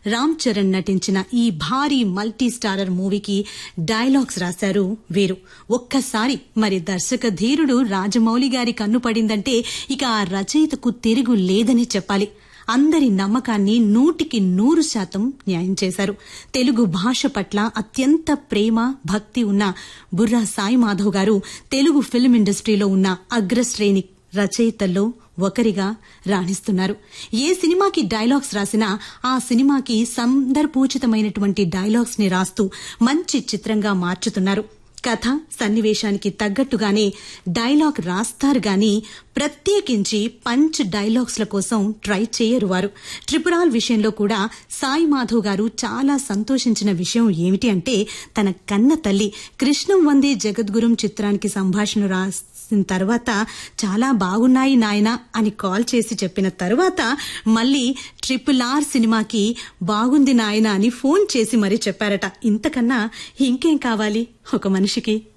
రామ్ చరణ్ నటించిన ఈ భారీ మల్టీ స్టారర్ మూవీకి డైలాగ్స్ రాశారు వీరు ఒక్కసారి మరి దర్శక ధీరుడు రాజమౌళి గారి కన్ను పడిందంటే ఇక ఆ రచయితకు తిరుగు లేదని చెప్పాలి అందరి నమ్మకాన్ని నూటికి నూరు శాతం న్యాయం చేశారు తెలుగు భాష పట్ల అత్యంత ప్రేమ భక్తి ఉన్న బుర్రా సాయి మాధవ్ గారు తెలుగు ఫిల్మ్ ఇండస్ట్రీలో ఉన్న అగ్రశ్రేణి రచయితల్లో ఒకరిగా రాణిస్తున్నారు ఏ సినిమాకి డైలాగ్స్ రాసినా ఆ సినిమాకి సందర్భోచితమైనటువంటి డైలాగ్స్ ని రాస్తూ మంచి చిత్రంగా మార్చుతున్నారు కథ సన్నివేశానికి తగ్గట్టుగానే డైలాగ్ రాస్తారు గాని ప్రత్యేకించి పంచ్ డైలాగ్స్ల కోసం ట్రై చేయరు వారు ట్రిపురాల్ విషయంలో కూడా సాయి మాధవ్ గారు చాలా సంతోషించిన విషయం ఏమిటి అంటే తన కన్న తల్లి కృష్ణం వందే జగద్గురుం చిత్రానికి సంభాషణ రాసిన తర్వాత చాలా బాగున్నాయి నాయన అని కాల్ చేసి చెప్పిన తర్వాత మళ్ళీ ట్రిపుల్ ఆర్ సినిమాకి బాగుంది నాయన అని ఫోన్ చేసి మరీ చెప్పారట ఇంతకన్నా ఇంకేం కావాలి ఒక మనిషికి